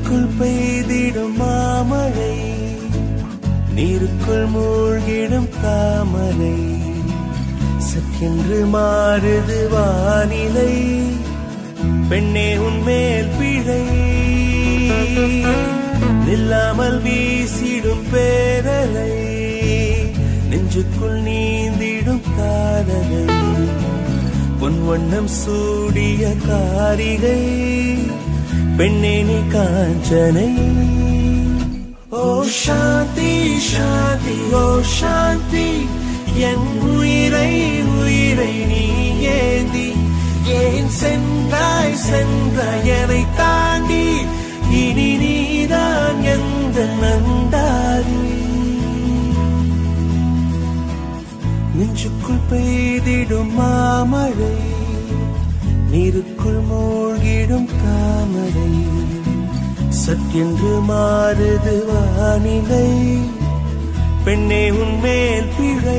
நெஞ்சுக்குள் பெய்திடும் மாமழை நீருக்குள் மூழ்கிடும் தாமரை சக்கென்று மாறுது வானிலை பெண்ணே உன்மேல் பிழை நில்லாமல் வீசிடும் பேரலை நெஞ்சுக்குள் நீந்திடும் காதலை பொன் வண்ணம் சூடிய காரிகை பெண்ணே நீ காஞ்சனை ஓ சாந்தி சாந்தி ஓ சாந்தி என் உயிரை உயிரை நீ ஏந்தி ஏன் சென்றாய் சென்றாய் என்னை தாண்டி இனி நீதான் எந்த நந்தாரி நெஞ்சுக்குள் பெய்திடும் மாமழை நீருக்குள் மூழ்கிடும் தாமரை சற்றென்று மாறுது வானிலை பெண்ணே உன்மேல் பிழை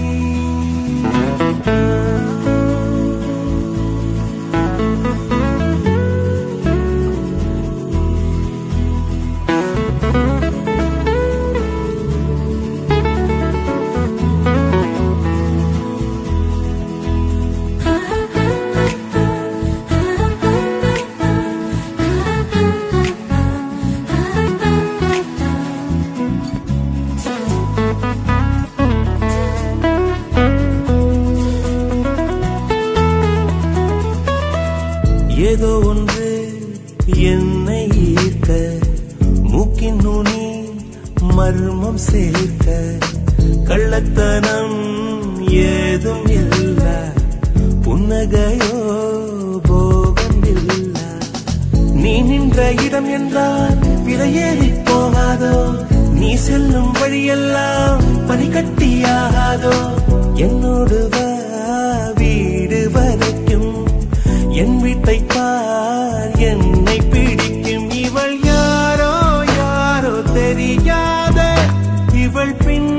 ஏதோ ஒன்று என்னை ஈர்க்க மூக்கின் நுனி மர்மம் சேர்க்க கள்ளத்தனம் ஏதும் இல்ல புன்னகையோ போகம் இல்ல நீ நின்ற இடம் என்றால் விலையேறி போகாதோ நீ செல்லும் வழியெல்லாம் பனிக்கட்டியாகாதோ என்னோடு வா வீடு வரைக்கும் என் வீட்டை பார் என்னை பிடிக்கும் இவள் யாரோ யாரோ தெரியாத இவள் பின்